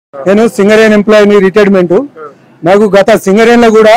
నేను సింగరేన్ ఎంప్లాయీని రిటైర్మెంట్ నాకు గత సింగరేన్లో కూడా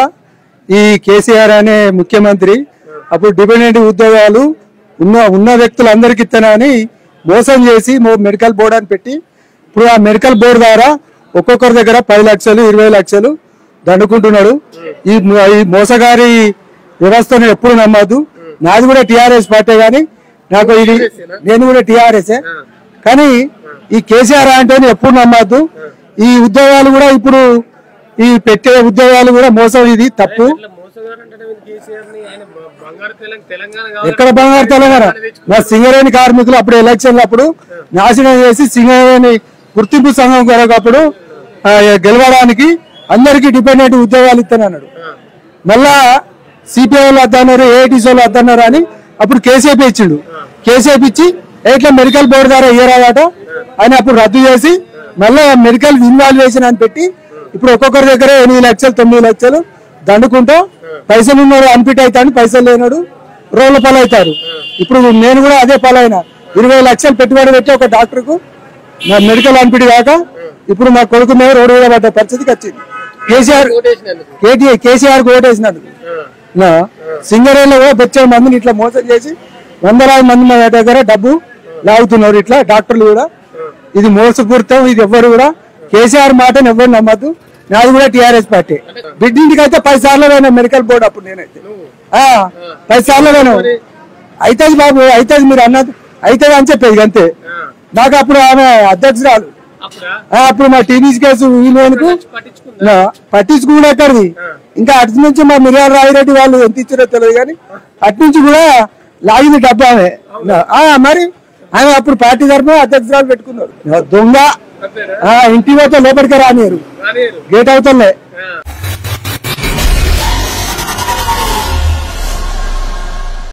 ఈ కేసీఆర్ అనే ముఖ్యమంత్రి అప్పుడు డిపెండెంట్ ఉద్యోగాలు ఉన్న ఉన్న వ్యక్తులందరికీ ఇస్తానని మోసం చేసి మో- మెడికల్ బోర్డు అని పెట్టి ఇప్పుడు ఆ మెడికల్ బోర్డు ద్వారా ఒక్కొక్కరి దగ్గర పది లక్షలు ఇరవై లక్షలు దండుకుంటున్నాడు ఈ మో- ఈ మోసగారి వ్యవస్థను ఎప్పుడు నమ్మద్దు నాది కూడా టిఆర్ఎస్ పార్టీ కానీ నాకు ఇది నేను కూడా టిఆర్ఎస్ కానీ ఈ కేసీఆర్ అంటే ఎప్పుడు నమ్మద్దు ఈ ఉద్యోగాలు కూడా ఇప్పుడు ఈ పెట్టే ఉద్యోగాలు కూడా మోసం ఇది తప్పు ఇట్లా మోసగాడు అంటే కేసీఆర్ ని ఆయన బ- బంగారు తెలంగాణ తెలంగాణ కావాలి ఎక్కడ బంగారు తెలంగాణ మా సింగరేణి కార్మికులు అప్పుడు ఎలక్షన్లు అప్పుడు నాశనం చేసి సింగరేణి గుర్తింపు సంఘం కొరకు అప్పుడు ఆ, గెలవడానికి అందరికీ డిపెండెంట్ ఉద్యోగాలు ఇస్తానన్నాడు మళ్ళా సిపిఐ వాళ్ళు వద్దన్నారు ఏఐటీసీ వాళ్ళు వద్దన్నారు అని అప్పుడు కేసీపీ ఇచ్చిండు కేసీపీ ఇచ్చి ఎట్లా మెడికల్ బోర్డు ద్వారా ఇయ్యరాదట అని అప్పుడు రద్దు చేసి మళ్ళా మెడికల్ ఇన్వాల్వేషన్ అని పెట్టి ఇప్పుడు ఒక్కొక్కరి దగ్గర ఎనిమిది లక్షలు తొమ్మిది లక్షలు దండుకుంటూ పైసలు ఉన్నాడు అన్ఫిట్ అవుతాడు పైసలు లేనాడు రోడ్ల పాలు అవుతారు ఇప్పుడు నేను కూడా అదే పాలైన ఇరవై లక్షలు పెట్టుబడి పెట్టి ఒక డాక్టర్ కు నా మెడికల్ అన్ఫిట్ కాక ఇప్పుడు మా కొడుకు మీద రోడ్డు మీద పడ్డ పరిస్థితికి వచ్చింది కేసీఆర్ ఓటేసినందుకు కేటీఆర్ కేసీఆర్ కు ఓటేసినందుకు నా సింగరేలో కూడా బొచ్చే మందిని ఇట్లా మోసం చేసి వందలాది మంది మన దగ్గర డబ్బు లాగుతున్నారు ఇట్లా డాక్టర్లు కూడా ఇది మోసపూరితం ఇది ఎవ్వరు కూడా కేసీఆర్ మాటను ఎవ్వరు నమ్మద్దు నాది కూడా టీఆర్ఎస్ పార్టీ బిడ్డింటికి అయితే పది సార్లు పోయినా మెడికల్ బోర్డు అప్పుడు నేనైతే ఆ, పది సార్లు పోయినా అవుతుంది బాబు అవుతుంది మీరు అన్నది అవుతుంది అని చెప్పేది అంతే నాకు అప్పుడు ఆమె అధ్యక్షురాలు అప్పుడా ఆ, అప్పుడు మా టీవీస్ కేసు వీళ్ళకు పట్టించుకుందా నా పట్టించుకుని ఎక్కడిది ఇంకా అటు నుంచి మా మిర్యాల రాయిరెడ్డి వాళ్ళు ఎంత ఇచ్చారో తెలియదు కానీ అటు నుంచి కూడా లాగింది డబ్బు ఆమె నా- ఆ, మరి ఆమె అప్పుడు పార్టీ తరఫున అధ్యక్షురాలు పెట్టుకున్నారు దొంగ అంతేనా ఆ, ఇంటి పోతే లోపలికి రానియరు రానియరు గేట్ అవుతలే